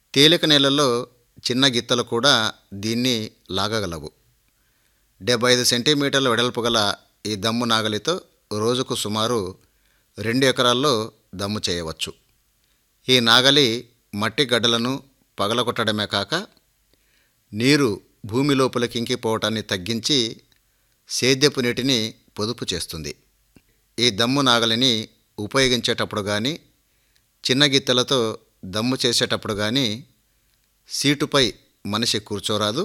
తేలిక నేలల్లో చిన్న గిత్తలు కూడా దీన్ని లాగగలవు డెబ్బై ఐదు సెంటీమీటర్ల వెడల్పు గల ఈ దమ్ము నాగలితో రోజుకు సుమారు రెండు ఎకరాల్లో దమ్ము చేయవచ్చు ఈ నాగలి మట్టి గడ్డలను పగలగొట్టడమే కాక నీరు భూమి లోపలికి ఇంకిపోవటాన్ని తగ్గించి సేద్యపు నీటిని పొదుపు చేస్తుంది ఈ దమ్ము నాగలిని ఉపయోగించేటప్పుడు కానీ చిన్న గిత్తెలతో దమ్ము చేసేటప్పుడు కానీ సీటుపై మనిషి కూర్చోరాదు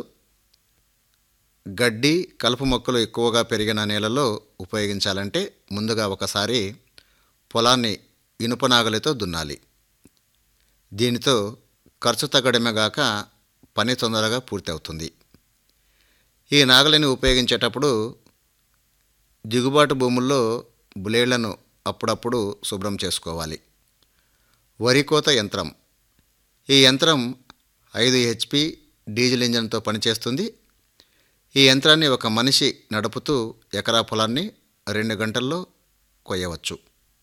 గడ్డి కలుపు మొక్కలు ఎక్కువగా పెరిగిన నేలలో ఉపయోగించాలంటే ముందుగా ఒకసారి పొలాన్ని ఇనుప నాగలితో దున్నాలి దీనితో ఖర్చు తగ్గడమే గాక పని తొందరగా పూర్తి అవుతుంది ఈ నాగలిని ఉపయోగించేటప్పుడు దిగుబాటు భూముల్లో బ్లేడ్లను అప్పుడప్పుడు శుభ్రం చేసుకోవాలి వరి కోత యంత్రం ఈ యంత్రం ఐదు హెచ్పి డీజిల్ ఇంజన్తో పనిచేస్తుంది ఈ యంత్రాన్ని ఒక మనిషి నడుపుతూ ఎకరా పొలాన్ని రెండు గంటల్లో కొయ్యవచ్చు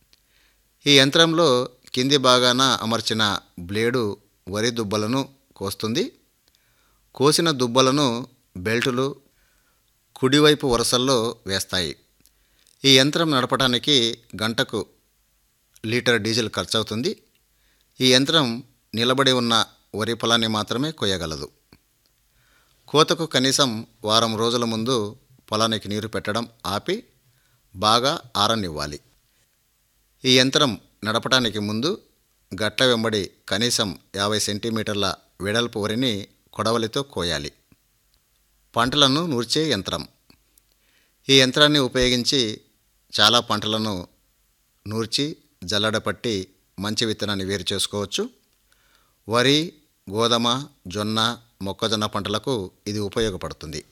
ఈ యంత్రంలో కింది భాగాన అమర్చిన బ్లేడు వరి దుబ్బలను కోస్తుంది కోసిన దుబ్బలను బెల్టులు కుడివైపు వరుసల్లో వేస్తాయి ఈ యంత్రం నడపడానికి గంటకు లీటర్ డీజిల్ ఖర్చవుతుంది ఈ యంత్రం నిలబడి ఉన్న వరి పొలాన్ని మాత్రమే కొయ్యగలదు కోతకు కనీసం వారం రోజుల ముందు పొలానికి నీరు పెట్టడం ఆపి బాగా ఆరనివ్వాలి ఈ యంత్రం నడపడానికి ముందు గట్ల వెంబడి కనీసం యాభై సెంటీమీటర్ల వెడల్పు వరిని కొడవలితో కోయాలి పంటలను నూర్చే యంత్రం ఈ యంత్రాన్ని ఉపయోగించి చాలా పంటలను నూర్చి జల్లడపట్టి మంచి విత్తనాన్ని వేరు చేసుకోవచ్చు వరి గోధుమ జొన్న మొక్కజొన్న పంటలకు ఇది ఉపయోగపడుతుంది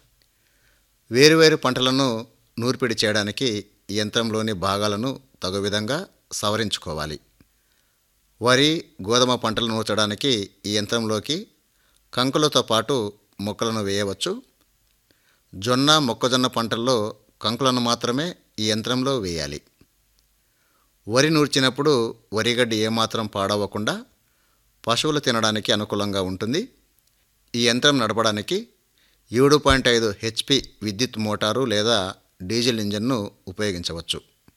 వేరువేరు పంటలను నూర్పిడి చేయడానికి ఈ యంత్రంలోని భాగాలను తగు విధంగా సవరించుకోవాలి వరి గోధుమ పంటలు నూర్చడానికి ఈ యంత్రంలోకి కంకులతో పాటు మొక్కలను వేయవచ్చు జొన్న మొక్కజొన్న పంటల్లో కంకులను మాత్రమే ఈ యంత్రంలో వేయాలి వరి నూర్చినప్పుడు వరిగడ్డి ఏమాత్రం పాడవకుండా పశువులు తినడానికి అనుకూలంగా ఉంటుంది ఈ యంత్రం నడపడానికి ఏడు పాయింట్ ఐదు హెచ్పి విద్యుత్ మోటారు లేదా డీజిల్ ఇంజన్ను ఉపయోగించవచ్చు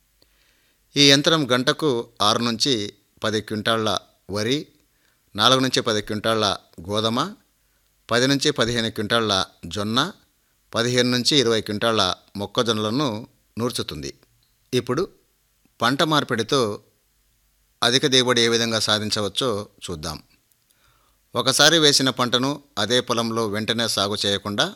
ఈ యంత్రం గంటకు ఆరు నుంచి పది క్వింటాళ్ల వరి నాలుగు నుంచి పది క్వింటాళ్ల గోధుమ పది నుంచి పదిహేను క్వింటాళ్ల జొన్న పదిహేను నుంచి ఇరవై క్వింటాళ్ల మొక్కజొన్నలను నూర్చుతుంది ఇప్పుడు పంట మార్పిడితో అధిక దిగుబడి ఏ విధంగా సాధించవచ్చో చూద్దాం ఒకసారి వేసిన పంటను అదే పొలంలో వెంటనే సాగు చేయకుండా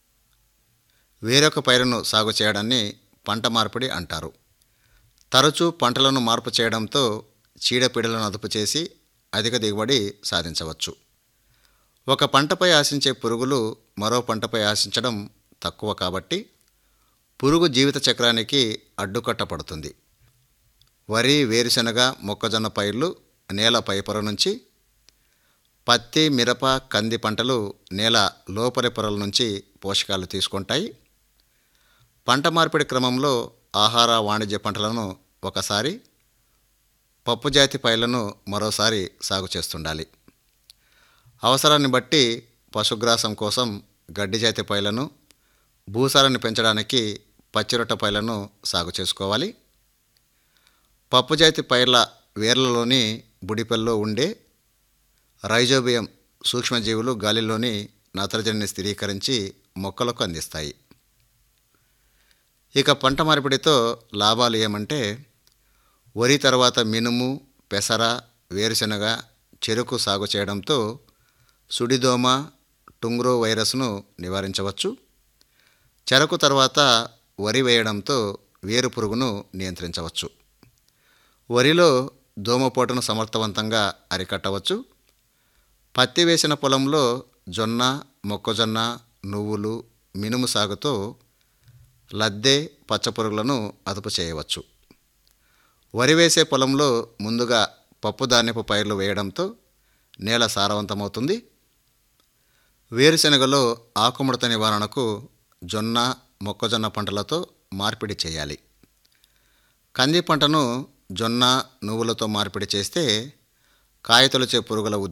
వేరొక పైరును సాగు చేయడాన్ని పంట మార్పిడి అంటారు తరచూ పంటలను మార్పు చేయడంతో చీడపీడలను అదుపు చేసి అధిక దిగుబడి సాధించవచ్చు ఒక పంటపై ఆశించే పురుగులు మరో పంటపై ఆశించడం తక్కువ కాబట్టి పురుగు జీవిత చక్రానికి అడ్డుకట్ట పడుతుంది వరి వేరుశనగ మొక్కజొన్న పైర్లు నేల పైపొర నుంచి పత్తి మిరప కంది పంటలు నేల లోపలి పొరల నుంచి పోషకాలు తీసుకుంటాయి పంట మార్పిడి క్రమంలో ఆహార వాణిజ్య పంటలను ఒకసారి పప్పు జాతి పైర్లను మరోసారి సాగు చేస్తుండాలి అవసరాన్ని బట్టి పశుగ్రాసం కోసం గడ్డి జాతి పైర్లను భూసారాన్ని పెంచడానికి పచ్చిరొట్ట పైర్లను సాగు చేసుకోవాలి పప్పు జాతి పైర్ల వేర్లలోని బుడిపెల్లో ఉండే రైజోబియం సూక్ష్మజీవులు గాలిలోని నత్రజనిని స్థిరీకరించి మొక్కలకు అందిస్తాయి ఇక పంట మార్పిడితో లాభాలు ఏమంటే వరి తర్వాత మినుము పెసర వేరుశనగ చెరుకు సాగు చేయడంతో సుడిదోమ టుంగ్రో వైరస్ను నివారించవచ్చు చెరకు తర్వాత వరి వేయడంతో వేరు పురుగును నియంత్రించవచ్చు వరిలో దోమపోటును సమర్థవంతంగా అరికట్టవచ్చు పత్తి వేసిన పొలంలో జొన్న మొక్కజొన్న నువ్వులు మినుము సాగుతో లద్దె పచ్చపురుగులను అదుపు చేయవచ్చు వరి వేసే పొలంలో ముందుగా పప్పు ధాన్యపు పైర్లు వేయడంతో నేల సారవంతమవుతుంది వేరుశనగలో ఆకుముడత నివారణకు జొన్న మొక్కజొన్న పంటలతో మార్పిడి చేయాలి కంది పంటను జొన్న నువ్వులతో మార్పిడి చేస్తే కాయతొలిచే పురుగుల